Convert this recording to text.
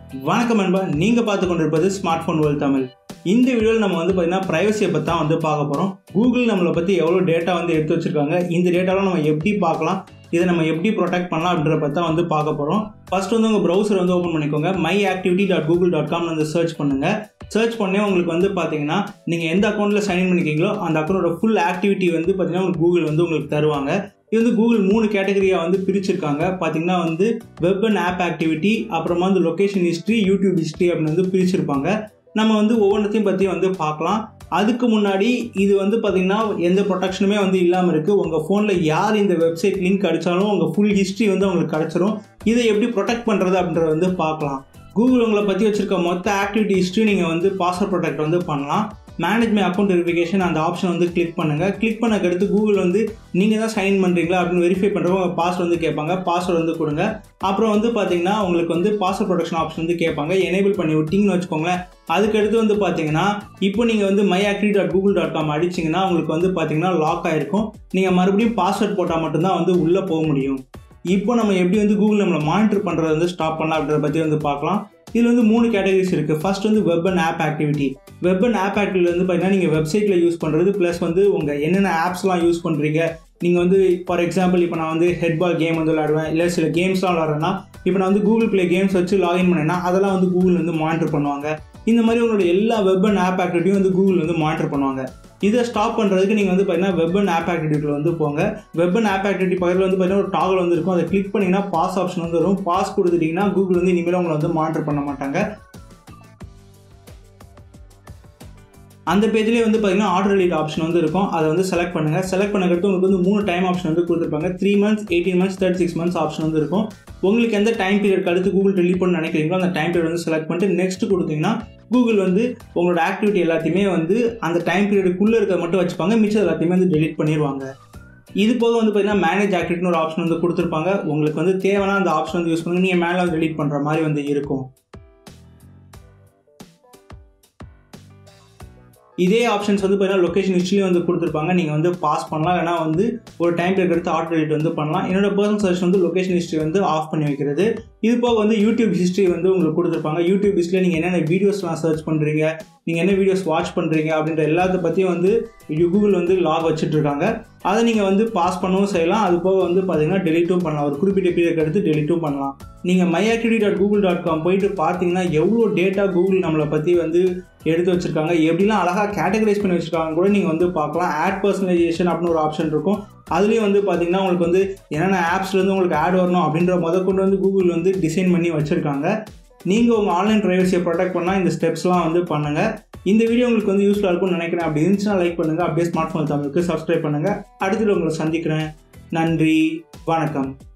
வணக்கம் அன்பா நீங்கள் பார்த்து கொண்டிருப்பது ஸ்மார்ட் ஃபோன் வேர்ல்ட் தமிழ் இந்த வீடியோவில் நம்ம வந்து பார்த்தீங்கன்னா ப்ரைவசியை பற்றி தான் வந்து பார்க்க போகிறோம் கூகுள் நம்மளை பற்றி எவ்வளோ டேட்டா வந்து எடுத்து வச்சிருக்காங்க இந்த டேட்டாலாம் நம்ம எப்படி பார்க்கலாம் இதை நம்ம எப்படி ப்ரொடெக்ட் பண்ணலாம் அப்படின்றத பற்றி தான் வந்து பார்க்க போகிறோம் ஃபர்ஸ்ட் வந்து உங்கள் ப்ரௌசர் வந்து ஓப்பன் பண்ணிக்கோங்க my activity dot Google dot com வந்து சர்ச் பண்ணுங்கள் சர்ச் பண்ணே உங்களுக்கு வந்து பார்த்தீங்கன்னா நீங்கள் எந்த அக்கௌண்ட்டில் சைன் பண்ணிக்கிங்களோ அந்த அக்கௌண்ட்டோட ஃபுல் ஆக்டிவிட்டி வந்து பார்த்தீங்கன்னா உங்களுக்கு கூகுள் வந்து உங்களுக்கு தருவாங்க இது வந்து கூகுள் மூணு கேட்டகரியாக வந்து பிரிச்சிருக்காங்க பார்த்தீங்கன்னா வந்து வெப் அண்ட் ஆப் ஆக்டிவிட்டி அப்புறமா வந்து லொக்கேஷன் ஹிஸ்ட்ரி யூடியூப் ஹிஸ்ட்ரி அப்படின்னு வந்து பிரிச்சிருப்பாங்க நம்ம வந்து ஒவ்வொன்றத்தையும் பற்றி வந்து பார்க்கலாம் அதுக்கு முன்னாடி இது வந்து பார்த்திங்கன்னா எந்த ப்ரொடெக்ஷனுமே வந்து இல்லாமல் இருக்குது உங்கள் ஃபோனில் யார் இந்த வெப்சைட் லிங்க் அடித்தாலும் உங்கள் ஃபுல் ஹிஸ்ட்ரி வந்து உங்களுக்கு கிடச்சிரும் இதை எப்படி ப்ரொடெக்ட் பண்ணுறது அப்படின்றத வந்து பார்க்கலாம் கூகுள் உங்களை பற்றி வச்சுருக்க மொத்த ஆக்டிவிட்டி ஹிஸ்ட்ரி நீங்கள் வந்து பாஸ்வேர்ட் ப்ரொடெக்ட் வந்து பண்ணலாம் மேனேஜ் மை அக்கௌண்ட் வெரிஃபிகேஷன் அந்த ஆப்ஷன் வந்து கிளிக் பண்ணுங்கள் கிளிக் பண்ணக்கு அடுத்து கூகுள் வந்து நீங்கள் தான் சைன் பண்ணுறீங்களா அப்படின்னு வெரிஃபை பண்ணுறவங்க உங்கள் பாஸ்வேர்ட் வந்து கேட்பாங்க பாஸ்வேர்ட் வந்து கொடுங்க அப்புறம் வந்து பார்த்தீங்கன்னா உங்களுக்கு வந்து பாஸ்வேர்ட் ப்ரொடக்ஷன் ஆப்ஷன் வந்து கேட்பாங்க எனேபிள் பண்ணி விட்டிங்கன்னு வச்சுக்கோங்களேன் அதுக்கடுத்து வந்து பார்த்தீங்கன்னா இப்போ நீங்கள் வந்து my activity dot Google dot com அடிச்சிங்கன்னா உங்களுக்கு வந்து பார்த்தீங்கன்னா லாக் ஆகிருக்கும் நீங்கள் மறுபடியும் பாஸ்வேர்ட் போட்டால் மட்டும்தான் வந்து உள்ளே போக முடியும் இப்போ நம்ம எப்படி வந்து கூகுள் நம்மளை மானிட்டர் பண்ணுறத வந்து ஸ்டாப் பண்ணலாம் அப்படின்றத பற்றி வந்து பார்க்கலாம் இதில் வந்து மூணு கேட்டகரிஸ் இருக்குது ஃபர்ஸ்ட் வந்து web and app activity web and app activity வந்து பார்த்தீங்கன்னா நீங்கள் வெப்சைட்டில் யூஸ் பண்ணுறது ப்ளஸ் வந்து உங்கள் என்னென்ன ஆப்ஸ்லாம் யூஸ் பண்ணுறீங்க நீங்கள் வந்து ஃபார் எக்ஸாம்பிள் இப்போ நான் வந்து ஹெட்பால் கேம் வந்து விளாடுவேன் இல்லை சில கேம்ஸ்லாம் விளாட்றேன்னா இப்போ நான் வந்து கூகுள் ப்ளே கேம்ஸ் வச்சு லாகின் பண்ணேன்னா அதெல்லாம் வந்து கூகுள் வந்து மானிட்டர் பண்ணுவாங்க இந்த மாதிரி உங்களோட எல்லா வெப் அண்ட் ஆப் ஆக்டிவிட்டியும் வந்து கூகுள் வந்து மானிட்டர் பண்ணுவாங்க இதை ஸ்டாப் பண்ணுறதுக்கு நீங்கள் வந்து பார்த்தீங்கன்னா வெப் அண்ட் ஆப் ஆக்டிவிட்டியில் வந்து போங்க வெப் அண்ட் ஆப் ஆக்டிவிட்டி பக்கத்தில் வந்து பார்த்தீங்கன்னா ஒரு டாகல் வந்து இருக்கும் அதை கிளிக் பண்ணிங்கன்னா பாஸ் ஆப்ஷன் வந்து வரும் பாஸ் கொடுத்துட்டிங்கன்னா கூகுள் வந்து இனிமேல் உங்களை வந்து மானிட்டர் பண்ண மாட்டாங்க அந்த பேஜ்லேயே வந்து பார்த்தீங்கன்னா ஆர்டர் எடிட் ஆப்ஷன் வந்து இருக்கும் அதை வந்து செலக்ட் பண்ணுங்கள் செலக்ட் பண்ணக்கிறது உங்களுக்கு வந்து மூணு டைம் ஆப்ஷன் வந்து கொடுத்துருப்பாங்க three months eighteen months thirty six months option வந்து இருக்கும் உங்களுக்கு எந்த டைம் பீரியட் அடுத்து கூகுள் டெலிட் பண்ண நினைக்கிறீங்களோ அந்த டைம் பீரியட் வந்து செலக்ட் பண்ணிட்டு நெக்ஸ்ட் கொடுத்தீங்கன்னா கூகுள் வந்து உங்களோட ஆக்டிவிட்டி எல்லாத்தையுமே வந்து அந்த டைம் பீரியடுக்குள்ளே இருக்கிறத மட்டும் வச்சுப்பாங்க மிச்சம் எல்லாத்தையுமே வந்து டெலிட் பண்ணிடுவாங்க இது போக வந்து பார்த்தீங்கன்னா மேனேஜ் ஆக்டிவிட்டின்னு ஒரு ஆப்ஷன் வந்து கொடுத்துருப்பாங்க உங்களுக்கு வந்து தேவைன்னா அந்த ஆப்ஷன் வந்து யூஸ் பண்ணி நீங்கள் மேலே வந்து டெலிட் பண்ணுற மாதிரி வந்து இருக்கும் இதே ஆப்ஷன்ஸ் வந்து பார்த்தீங்கன்னா லொக்கேஷன் ஹிஸ்ட்ரியும் வந்து கொடுத்துருப்பாங்க நீங்கள் வந்து பாஸ் பண்ணலாம் ஏன்னா வந்து ஒரு டைம் பீரியட் எடுத்து ஆர்டர் எடிட் வந்து பண்ணலாம் என்னோட பர்சனல் சர்ச் வந்து லொக்கேஷன் ஹிஸ்ட்ரி வந்து ஆஃப் பண்ணி வைக்கிறது இது போக வந்து யூடியூப் ஹிஸ்ட்ரி வந்து உங்களுக்கு கொடுத்துருப்பாங்க யூடியூப் ஹிஸ்ட்ரியில் நீங்கள் என்னென்ன வீடியோஸ்லாம் சர்ச் பண்ணுறீங்க நீங்கள் என்ன வீடியோஸ் வாட்ச் பண்ணுறீங்க அப்படின்ற எல்லாத்த பற்றியும் வந்து கூகுள் வந்து லாக் வச்சுட்ருக்காங்க அதை நீங்கள் வந்து பாஸ் பண்ணவும் செய்யலாம் அது போக வந்து பார்த்தீங்கன்னா டெலிட்டும் பண்ணலாம் ஒரு குறிப்பிட்ட பீரியட் எடுத்து டெலிட்டும் பண்ணலாம் நீங்கள் my activity dot Google dot com போயிட்டு பார்த்தீங்கன்னா எவ்வளோ டேட்டா கூகுள் நம்மளை பற்றி வந்து எடுத்து வச்சுருக்காங்க எப்படிலாம் அழகாக கேட்டகரைஸ் பண்ணி வச்சுருக்காங்க கூட நீங்கள் வந்து பார்க்கலாம் ஆட் பர்சனலைசேஷன் அப்படின்னு ஒரு ஆப்ஷன் இருக்கும் அதுலேயும் வந்து பார்த்தீங்கன்னா உங்களுக்கு வந்து என்னென்ன ஆப்ஸ்லேருந்து உங்களுக்கு ஆட் வரணும் அப்படின்ற முத கொண்டு வந்து கூகுள் வந்து டிசைன் பண்ணி வச்சுருக்காங்க நீங்கள் உங்கள் ஆன்லைன் ப்ரைவசியை ப்ரொடெக்ட் பண்ணால் இந்த ஸ்டெப்ஸ்லாம் வந்து பண்ணுங்கள் இந்த வீடியோ உங்களுக்கு வந்து யூஸ்ஃபுல்லாக இருக்கும்னு நினைக்கிறேன் அப்படி இருந்துச்சுன்னா லைக் பண்ணுங்கள் அப்படியே ஸ்மார்ட் ஃபோன் தமிழுக்கு சப்ஸ்கிரைப் பண்ணுங்கள் அடுத்தது உங்களை சந்திக்கிறேன் நன்றி வணக்கம்